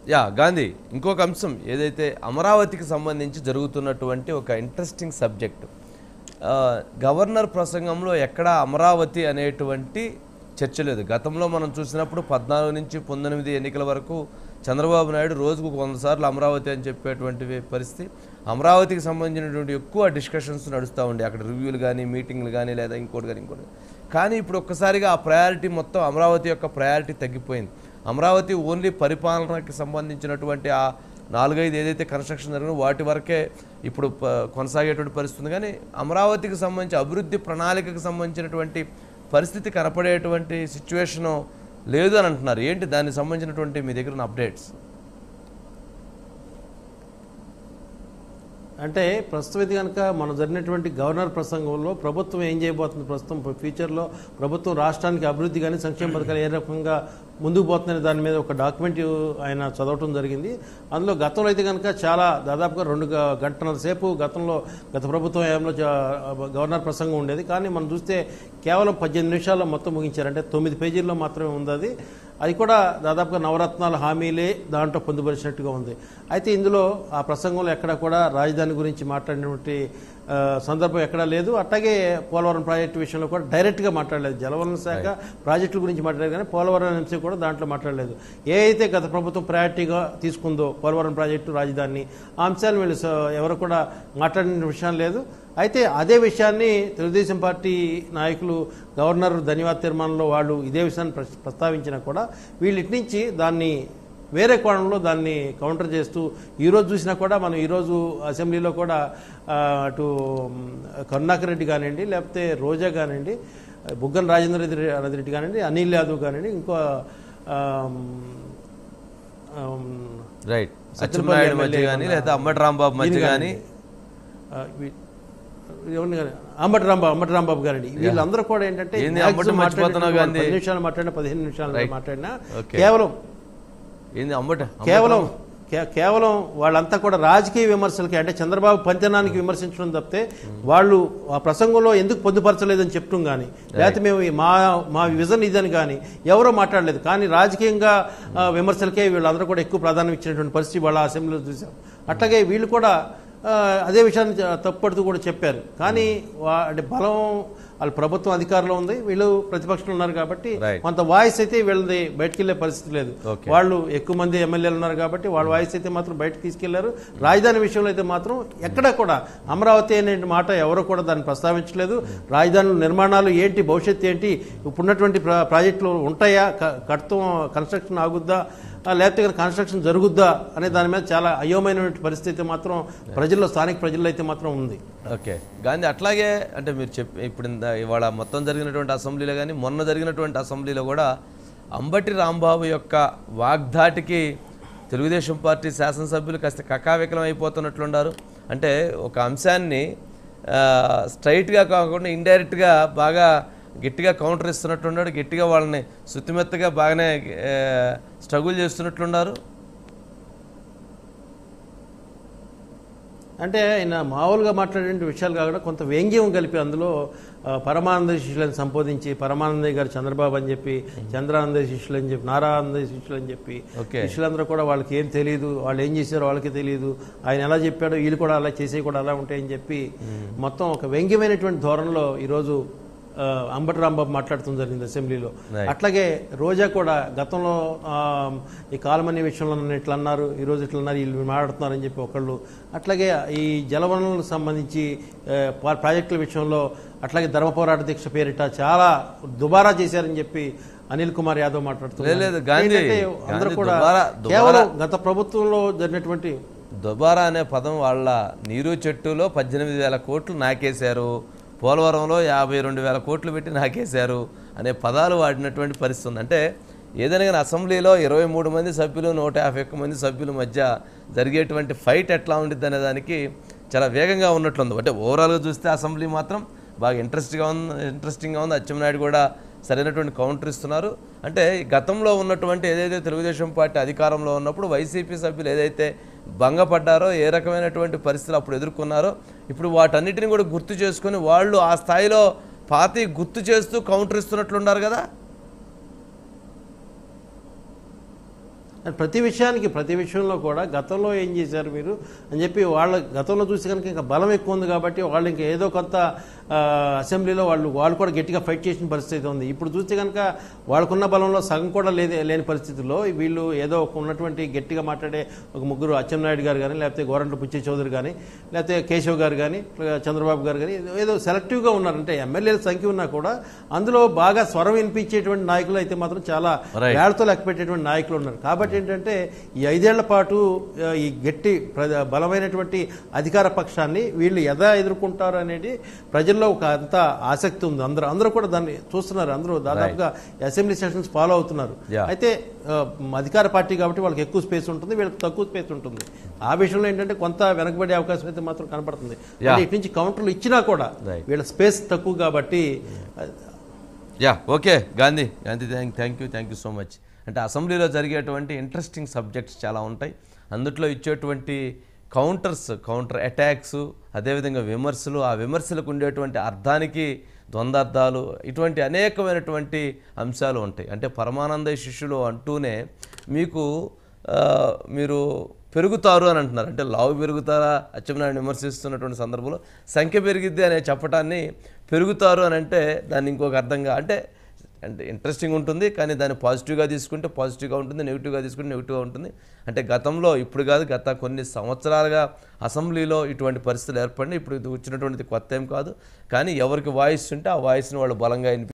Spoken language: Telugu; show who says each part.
Speaker 1: యా గాంధీ ఇంకొక అంశం ఏదైతే అమరావతికి సంబంధించి జరుగుతున్నటువంటి ఒక ఇంట్రెస్టింగ్ సబ్జెక్ట్ గవర్నర్ ప్రసంగంలో ఎక్కడా అమరావతి అనేటువంటి చర్చ లేదు గతంలో మనం చూసినప్పుడు పద్నాలుగు నుంచి పంతొమ్మిది ఎన్నికల వరకు చంద్రబాబు నాయుడు రోజుకు వంద సార్లు అమరావతి అని చెప్పేటువంటి పరిస్థితి అమరావతికి సంబంధించినటువంటి ఎక్కువ డిస్కషన్స్ నడుస్తూ ఉండే అక్కడ రివ్యూలు కానీ మీటింగ్లు కానీ లేదా ఇంకోటి కానీ ఇంకోటి కానీ ఇప్పుడు ఒక్కసారిగా ఆ ప్రయారిటీ మొత్తం అమరావతి యొక్క ప్రయారిటీ తగ్గిపోయింది అమరావతి ఓన్లీ పరిపాలనకి సంబంధించినటువంటి ఆ నాలుగైదు ఏదైతే కన్స్ట్రక్షన్ జరిగినా వాటి వరకే ఇప్పుడు ప- కొనసాగేటువంటి పరిస్థితి ఉంది కానీ అమరావతికి సంబంధించి అభివృద్ధి ప్రణాళికకు సంబంధించినటువంటి పరిస్థితి కనపడేటువంటి సిచ్యువేషను లేదు అని అంటున్నారు ఏంటి దానికి సంబంధించినటువంటి మీ దగ్గర ఉన్న అప్డేట్స్
Speaker 2: అంటే ప్రస్తుతం ఇది కనుక మనం జరిగినటువంటి గవర్నర్ ప్రసంగంలో ప్రభుత్వం ఏం చేయబోతుంది ప్రస్తుతం ఫ్యూచర్లో ప్రభుత్వం రాష్ట్రానికి అభివృద్ధి కానీ సంక్షేమ పథకాలు ఏ రకంగా ముందుకు పోతుందనే దాని మీద ఒక డాక్యుమెంట్ ఆయన చదవటం జరిగింది అందులో గతంలో అయితే కనుక చాలా దాదాపుగా రెండు గ- గంటన్నర సేపు గతంలో గత ప్రభుత్వం ఏమో గవర్నర్ ప్రసంగం ఉండేది కానీ మనం చూస్తే కేవలం పద్దెనిమిది నిమిషాల్లో మొత్తం ముగించారు అంటే తొమ్మిది పేజీల్లో మాత్రమే ఉంది అది అది కూడా దాదాపుగా నవరత్నాల హామీలే దాంట్లో పొందుపరిచినట్టుగా ఉంది అయితే ఇందులో ఆ ప్రసంగంలో ఎక్కడ కూడా రాజధాని గురించి మాట్లాడినటువంటి ఆ, సందర్భం ఎక్కడా లేదు అట్లాగే పోలవరం ప్రాజెక్టు విషయంలో కూడా డైరెక్ట్గా మాట్లాడలేదు జలవనరుల శాఖ ప్రాజెక్టుల గురించి మాట్లాడలేదు కానీ పోలవరం అంశం కూడా దాంట్లో మాట్లాడలేదు ఏ అయితే గత ప్రభుత్వం ప్రయారిటీగా తీసుకుందో పోలవరం ప్రాజెక్టు రాజధాని ఆ అంశాలు వీళ్ళు స- ఎవరు కూడా మాట్లాడిన విషయం లేదు అయితే అదే విషయాన్ని తెలుగుదేశం పార్టీ నాయకులు గవర్నర్ ధన్యవాద తీర్మానంలో వాళ్ళు ఇదే విషయాన్ని ప్రస్- ప్రస్తావించినా కూడా వీళ్ళు ఇటు నుంచి దాన్ని వేరే కోణంలో దాన్ని కౌంటర్ చేస్తూ ఈరోజు చూసినా కూడా మనం ఈరోజు అసెంబ్లీలో కూడా ఆ, అటు మ్, కరుణాకర్ రెడ్డి కానివ్వండి లేకపోతే రోజా కానివ్వండి బుగ్గన రాజేంద్ర రెడ్డి రెడ్డి కానివ్వండి అనిల్ యాదవ్ కానివ్వండి ఇంకో ఆ, మ్, ఆ, మ్,
Speaker 1: రైట్
Speaker 2: సత్యనపల్లి
Speaker 1: అచ్చెన్నాయుడు మధ్య
Speaker 2: ఎమ్మెల్యే
Speaker 1: కానీ
Speaker 2: ఉన్న-
Speaker 1: లేదా అంబటి రాంబాబు మధ్య
Speaker 2: ఈయన
Speaker 1: కానీ
Speaker 2: ఆ, వీ- ఎవరిని కానీ అంబటి రాంబాబు అంబటి రాంబాబు గారండి వీళ్ళందరూ కూడా ఏంటంటే
Speaker 1: ఏంది
Speaker 2: maximum
Speaker 1: అంబటి మర్చిపోతున్నావు
Speaker 2: మాట్లాడిన
Speaker 1: గాంధీ?
Speaker 2: పది నిమిషాలు మాట్లాడినా పదిహేను నిమిషాలు
Speaker 1: Right.
Speaker 2: మాట్లాడినా
Speaker 1: Okay.
Speaker 2: కేవలం
Speaker 1: ఏంది అంబటి అంబటి
Speaker 2: కేవలం
Speaker 1: రాంబాబు?
Speaker 2: కే- కేవలం వాళ్ళంతా కూడా రాజకీయ విమర్శలకి అంటే చంద్రబాబు పంచనానికి విమర్శించడం తప్పితే వాళ్ళు ఆ ప్రసంగంలో ఎందుకు పొందుపరచలేదని చెప్పడం కానీ లేకపోతే మేము ఈ మా మా విజన్ ఇదని కానీ ఎవరో మాట్లాడలేదు కానీ రాజకీయంగా ఆ, విమర్శలకే వీళ్ళందరూ కూడా ఎక్కువ ప్రాధాన్యం ఇచ్చినటువంటి పరిస్థితి వాళ్ళ అసెంబ్లీలో చూసాం అట్లాగే వీళ్ళు కూడా ఆ, అదే విషయాన్ని చ- తప్పుపడుతూ కూడా చెప్పారు కానీ వా- అంటే బలం వాళ్ళ ప్రభుత్వం అధికారంలో ఉంది వీళ్ళు ప్రతిపక్షంలో ఉన్నారు కాబట్టి
Speaker 1: Right.
Speaker 2: కొంత వాయిస్ అయితే వీళ్ళది బయటికి వెళ్ళే పరిస్థితి లేదు
Speaker 1: Okay.
Speaker 2: వాళ్ళు ఎక్కువ మంది ఎమ్మెల్యేలు ఉన్నారు కాబట్టి వాళ్ళ వాయిస్ అయితే మాత్రం బయటకు తీసుకెళ్లారు రాజధాని విషయంలో అయితే మాత్రం ఎక్కడ కూడా అమరావతి అనే మాట ఎవరు కూడా దాన్ని ప్రస్తావించలేదు రాజధాని నిర్మాణాలు ఏంటి భవిష్యత్తు ఏంటి ఇప్పుడున్నటువంటి ప్రా- ప్రాజెక్టులు ఉంటాయా క- కడతాం కన్స్ట్రక్షన్ ఆగుద్దా ఆ, లేకపోతే కనుక కన్స్ట్రక్షన్ జరుగుద్దా అనే దాని మీద చాలా అయోమయమైన పరిస్థితి మాత్రం ప్రజల్లో స్థానిక ప్రజల్లో అయితే మాత్రం ఉంది
Speaker 1: ఓకే గాంధీ అట్లాగే అంటే మీరు చెప్పి ఇప్పుడు ఇంద- ఇవాళ మొత్తం జరిగినటువంటి అసెంబ్లీలో కానీ మొన్న జరిగినటువంటి అసెంబ్లీలో కూడా అంబటి రాంబాబు యొక్క వాగ్దాటికి తెలుగుదేశం పార్టీ శాసనసభ్యులు కాస్త కకావికలం అయిపోతున్నట్లున్నారు అంటే ఒక అంశాన్ని ఆ, స్ట్రైట్గా కాకుండా ఇండైరెక్ట్గా బాగా గట్టిగా కౌంటర్ ఇస్తున్నట్లున్నాడు గట్టిగా వాళ్ళని శుతిమెత్తగా బాగానే స్ట్రగుల్ చేస్తున్నట్లున్నారు
Speaker 2: అంటే ఆయన మామూలుగా మాట్లాడే విషయాలు కాకుండా కొంత వ్యంగ్యం కలిపి అందులో ఆ, పరమానంద శిష్యులను సంబోధించి పరమానందయ్య గారు చంద్రబాబు అని చెప్పి చంద్రానంద శిష్యులు అని చెప్పి నారానంద శిష్యులు అని చెప్పి
Speaker 1: Okay.
Speaker 2: శిష్యులందరూ కూడా వాళ్ళకి ఏం తెలియదు వాళ్ళు ఏం చేశారో వాళ్ళకి తెలియదు ఆయన ఎలా చెప్పాడో వీళ్ళు కూడా అలా చేసే కూడా అలా ఉంటాయని చెప్పి మొత్తం ఒక వ్యంగ్యమైనటువంటి ధోరణిలో ఈరోజు ఆ, అంబటి రాంబాబు మాట్లాడుతుంది జరిగింది అసెంబ్లీలో
Speaker 1: Right.
Speaker 2: అట్లాగే రోజా కూడా గతంలో ఆ, ఈ కాలమని విషయంలో నన్ను ఇట్లా అన్నారు ఈ రోజు ఇట్లా అన్నారు వీళ్ళు మాట్లాడుతున్నారని చెప్పి ఒకళ్ళు అట్లాగే ఈ జలవనరులకు సంబంధించి ఆ, పా- ప్రాజెక్టుల విషయంలో అట్లాగే ధర్మ పోరాట దీక్ష పేరిట చాలా దుబారా చేశారని చెప్పి అనిల్ కుమార్ యాదవ్ మాట్లాడుతున్నారు
Speaker 1: లేదు, గాంధీ-
Speaker 2: ఏంటంటే అందరూ
Speaker 1: గాంధీ
Speaker 2: కూడా
Speaker 1: దుబారా- దుబారా-
Speaker 2: కేవలం గత ప్రభుత్వంలో జరిగినటువంటి
Speaker 1: దుబారా అనే పదం వాళ్ళ నీరు చెట్టులో పద్దెనిమిది వేల కోట్లు నాకేశారు పోలవరంలో యాభై రెండు వేల కోట్లు పెట్టి నాకేశారు అనే పదాలు వాడినటువంటి పరిస్థితి ఉంది అంటే ఏదైనా కానీ అసెంబ్లీలో ఇరవై మూడు మంది సభ్యులు నూట యాభై ఒక్క మంది సభ్యుల మధ్య జరిగేటువంటి ఫైట్ ఎట్లా ఉండిద్ది అనే దానికి చాలా వేగంగా ఉన్నట్లుంది అంటే ఓవరాల్గా చూస్తే అసెంబ్లీ మాత్రం బాగా ఇంట్రెస్ట్గా ఉంది ఇంట్రెస్టింగ్గా ఉంది అచ్చెన్నాయుడు కూడా సరైనటువంటి కౌంటర్ ఇస్తున్నారు అంటే ఈ గతంలో ఉన్నటువంటి ఏదైతే తెలుగుదేశం పార్టీ అధికారంలో ఉన్నప్పుడు వైసీపీ సభ్యులు ఏదైతే భంగపడ్డారో ఏ రకమైనటువంటి పరిస్థితులు అప్పుడు ఎదుర్కొన్నారో ఇప్పుడు వాటన్నిటిని కూడా గుర్తు చేసుకొని వాళ్ళు ఆ స్థాయిలో పాతి గుర్తు చేస్తూ కౌంటర్ ఇస్తున్నట్లున్నారు కదా
Speaker 2: ప్రతి విషయానికి ప్రతి విషయంలో కూడా గతంలో ఏం చేశారు మీరు అని చెప్పి వాళ్ళ గతంలో చూసి కనుక ఇంకా బలం ఎక్కువ ఉంది కాబట్టి వాళ్ళు ఇంకా ఏదో కొంత ఆ, అసెంబ్లీలో వాళ్ళు వాళ్ళు కూడా గట్టిగా ఫైట్ చేసిన పరిస్థితి ఉంది ఇప్పుడు చూస్తే కనుక వాళ్ళకున్న బలంలో సగం కూడా లేని లేని పరిస్థితుల్లో వీళ్ళు ఏదో ఒక ఉన్నటువంటి గట్టిగా మాట్లాడే ఒక ముగ్గురు అచ్చెన్నాయుడు గారు కానీ లేకపోతే గోరంట్ల పుచ్చి చౌదరి కానీ లేకపోతే కేశవ్ గారు కానీ చంద్రబాబు గారు కానీ ఏదో- ఏదో సెలెక్టివ్గా ఉన్నారంటే ఎమ్మెల్యేల సంఖ్య ఉన్నా కూడా అందులో బాగా స్వరం వినిపించేటువంటి నాయకులు అయితే మాత్రం చాలా
Speaker 1: Right.
Speaker 2: వేళ్లతో లెక్క పెట్టేటువంటి నాయకులు ఉన్నారు కాబట్టి ఏంటంటే ఈ ఐదేళ్ల పాటు ఆ, ఈ గట్టి ప్ర- బలమైనటువంటి అధికార పక్షాన్ని వీళ్ళు ఎలా ఎదుర్కొంటారు అనేది ప్రజల్లో ఒక అంత ఆసక్తి ఉంది అందరూ అందరూ కూడా దాన్ని చూస్తున్నారు అందరూ దాదాపుగా అసెంబ్లీ సెషన్స్ ఫాలో అవుతున్నారు
Speaker 1: Yeah.
Speaker 2: అయితే ఆ, అధికార పార్టీ కాబట్టి వాళ్ళకి ఎక్కువ స్పేస్ ఉంటుంది వీళ్ళకి తక్కువ స్పేస్ ఉంటుంది ఆ విషయంలో ఏంటంటే కొంత వెనకబడే అవకాశం అయితే మాత్రం కనపడుతుంది
Speaker 1: Yeah.
Speaker 2: అంటే ఇటు నుంచి కౌంటర్లు ఇచ్చినా కూడా
Speaker 1: Right.
Speaker 2: వీళ్ళ స్పేస్ తక్కువ కాబట్టి ఆ,
Speaker 1: yeah okay Gandhi Gandhi thank thank you thank you so much అంటే అసెంబ్లీలో జరిగేటువంటి ఇంట్రెస్టింగ్ సబ్జెక్ట్స్ చాలా ఉంటాయి అందుట్లో ఇచ్చేటువంటి కౌంటర్స్ కౌంటర్ అటాక్స్ అదేవిధంగా విమర్శలు ఆ విమర్శలకు ఉండేటువంటి అర్థానికి ద్వంద్వార్థాలు ఇటువంటి అనేకమైనటువంటి అంశాలు ఉంటాయి అంటే పరమానంద శిష్యులు అంటూనే మీకు ఆ, మీరు పెరుగుతారు అని అంటున్నారు అంటే లావు పెరుగుతారా అచ్చెన్నాయుడు విమర్శిస్తున్నటువంటి సందర్భంలో సంఖ్య పెరిగిద్ది అనే చెప్పటాన్ని పెరుగుతారు అని అంటే దాన్ని ఇంకొక అర్థంగా అంటే అంటే ఇంట్రెస్టింగ్ ఉంటుంది కానీ దాన్ని పాజిటివ్గా తీసుకుంటే పాజిటివ్గా ఉంటుంది నెగిటివ్గా తీసుకుంటే నెగిటివ్గా ఉంటుంది అంటే గతంలో ఇప్పుడు కాదు గత కొన్ని సంవత్సరాలుగా అసెంబ్లీలో ఇటువంటి పరిస్థితులు ఏర్పడినాయి ఇప్పుడు ఇది వచ్చినటువంటిది కొత్త ఏం కాదు కానీ ఎవరికి వాయిస్ ఉంటే ఆ వాయిస్ని వాళ్ళు బలంగా వినిపి